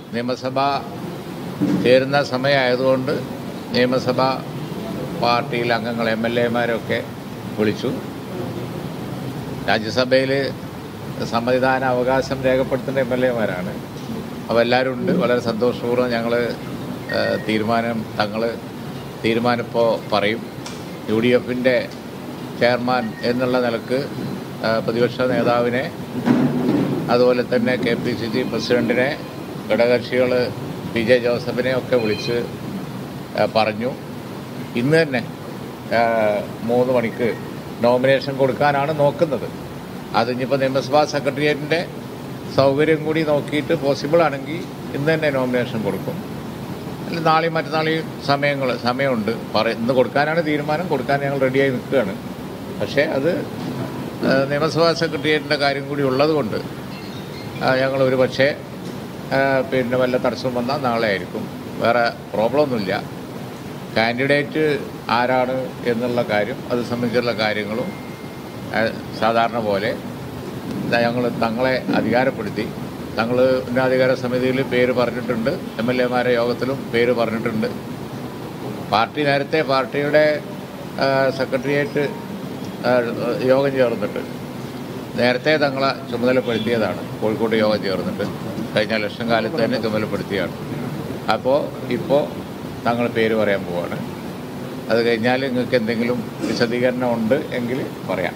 നിയമസഭ ചേരുന്ന സമയമായതുകൊണ്ട് നിയമസഭ പാർട്ടിയിലെ അംഗങ്ങൾ എം എൽ എമാരൊക്കെ വിളിച്ചു രാജ്യസഭയിൽ സമ്മതിദാന അവകാശം രേഖപ്പെടുത്തുന്ന എം എൽ എമാരാണ് അപ്പോൾ എല്ലാവരും ഉണ്ട് വളരെ സന്തോഷപൂർവ്വം ഞങ്ങൾ തീരുമാനം തങ്ങൾ തീരുമാനം ഇപ്പോൾ പറയും യു ഡി എഫിൻ്റെ ചെയർമാൻ എന്നുള്ള നിലക്ക് ആ, പ്രതിപക്ഷ നേതാവിനെ അതുപോലെ തന്നെ കെ പി സി സി പ്രസിഡൻറ്റിനെ ഘടകകക്ഷികൾ പി ജെ ജോസഫിനെ ഒക്കെ വിളിച്ച് ആ, പറഞ്ഞു ഇന്ന് തന്നെ ആ, മൂന്ന് മണിക്ക് നോമിനേഷൻ കൊടുക്കാനാണ് നോക്കുന്നത് അത് ഇനിയിപ്പോൾ നിയമസഭാ സെക്രട്ടേറിയറ്റിൻ്റെ സൗകര്യം കൂടി നോക്കിയിട്ട് പോസിബിൾ ആണെങ്കിൽ ഇന്ന് തന്നെ നോമിനേഷൻ കൊടുക്കും അല്ല നാളെയും മറ്റന്നാളെയും സമയങ്ങൾ സമയമുണ്ട് പറ ഇന്ന് കൊടുക്കാനാണ് തീരുമാനം കൊടുക്കാൻ ഞങ്ങൾ റെഡിയായി നിൽക്കുകയാണ് പക്ഷേ അത് ആ, നിയമസഭാ സെക്രട്ടേറിയറ്റിൻ്റെ കാര്യം കൂടി ഉള്ളതുകൊണ്ട് ഞങ്ങൾ ഒരു പക്ഷേ ആ, പിന്നെ വല്ല തടസ്സം വന്നാൽ നാളെ ആയിരിക്കും വേറെ പ്രോബ്ലം ഒന്നുമില്ല കാൻഡിഡേറ്റ് ആരാണ് എന്നുള്ള കാര്യം അത് സംബന്ധിച്ചുള്ള കാര്യങ്ങളും ആ, സാധാരണ പോലെ ഞങ്ങൾ തങ്ങളെ അധികാരപ്പെടുത്തി തങ്ങൾ ഉന്നതാധികാര സമിതിയിൽ പേര് പറഞ്ഞിട്ടുണ്ട് എം എൽ എമാരെ യോഗത്തിലും പേര് പറഞ്ഞിട്ടുണ്ട് പാർട്ടി നേരത്തെ പാർട്ടിയുടെ ആ, സെക്രട്ടേറിയറ്റ് ആ, യോഗം ചേർന്നിട്ട് നേരത്തെ തങ്ങളെ ചുമതലപ്പെടുത്തിയതാണ് കോഴിക്കോട് യോഗം ചേർന്നിട്ട് കഴിഞ്ഞ ഇലക്ഷൻ കാലത്ത് തന്നെ ചുമതലപ്പെടുത്തിയാണ് അപ്പോൾ ഇപ്പോൾ തങ്ങൾ പേര് പറയാൻ പോവാണ് അത് കഴിഞ്ഞാൽ നിങ്ങൾക്ക് എന്തെങ്കിലും വിശദീകരണം ഉണ്ട് എങ്കിൽ പറയാം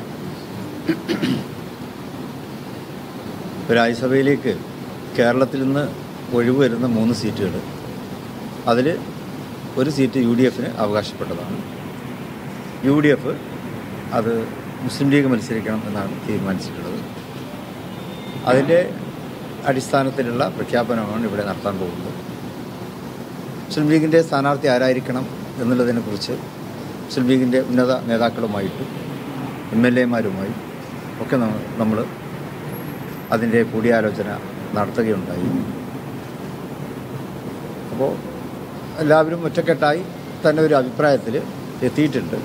രാജ്യസഭയിലേക്ക് കേരളത്തിൽ നിന്ന് ഒഴിവ് വരുന്ന മൂന്ന് സീറ്റുകൾ അതിൽ ഒരു സീറ്റ് യു ഡി എഫിന് അവകാശപ്പെട്ടതാണ് യു ഡി എഫ് അത് മുസ്ലിം ലീഗ് മത്സരിക്കണം എന്നാണ് തീരുമാനിച്ചിട്ടുള്ളത് അതിൻ്റെ അടിസ്ഥാനത്തിലുള്ള പ്രഖ്യാപനമാണ് ഇവിടെ നടത്താൻ പോകുന്നത് മുസ്ലിം ലീഗിൻ്റെ സ്ഥാനാർത്ഥി ആരായിരിക്കണം എന്നുള്ളതിനെക്കുറിച്ച് മുസ്ലിം ലീഗിൻ്റെ ഉന്നത നേതാക്കളുമായിട്ടും എം എൽ എമാരുമായി ഒക്കെ നമ്മൾ അതിൻ്റെ കൂടിയാലോചന നടത്തുകയുണ്ടായി അപ്പോൾ എല്ലാവരും ഒറ്റക്കെട്ടായി തന്നെ ഒരു അഭിപ്രായത്തിൽ എത്തിയിട്ടുണ്ട്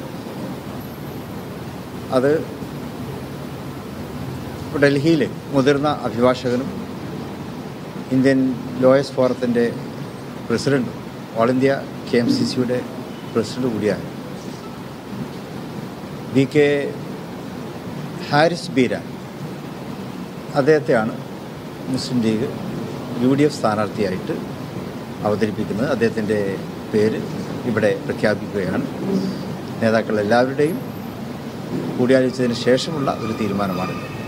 അത് ഇപ്പോൾ ഡൽഹിയിൽ മുതിർന്ന അഭിഭാഷകനും ഇന്ത്യൻ ലോയേഴ്സ് ഫോറത്തിൻ്റെ പ്രസിഡൻറ്റും all India K M C C president കൂടിയായ വി കെ ഹാരിസ് ബീരാൻ അദ്ദേഹത്തെയാണ് Muslim League U D F സ്ഥാനാർത്ഥിയായിട്ട് അവതരിപ്പിക്കുന്നത് അദ്ദേഹത്തിൻ്റെ പേര് ഇവിടെ പ്രഖ്യാപിക്കുകയാണ് നേതാക്കൾ എല്ലാവരുടെയും കൂടിയാലോചിച്ചതിന് ശേഷമുള്ള ഒരു തീരുമാനമാണിത്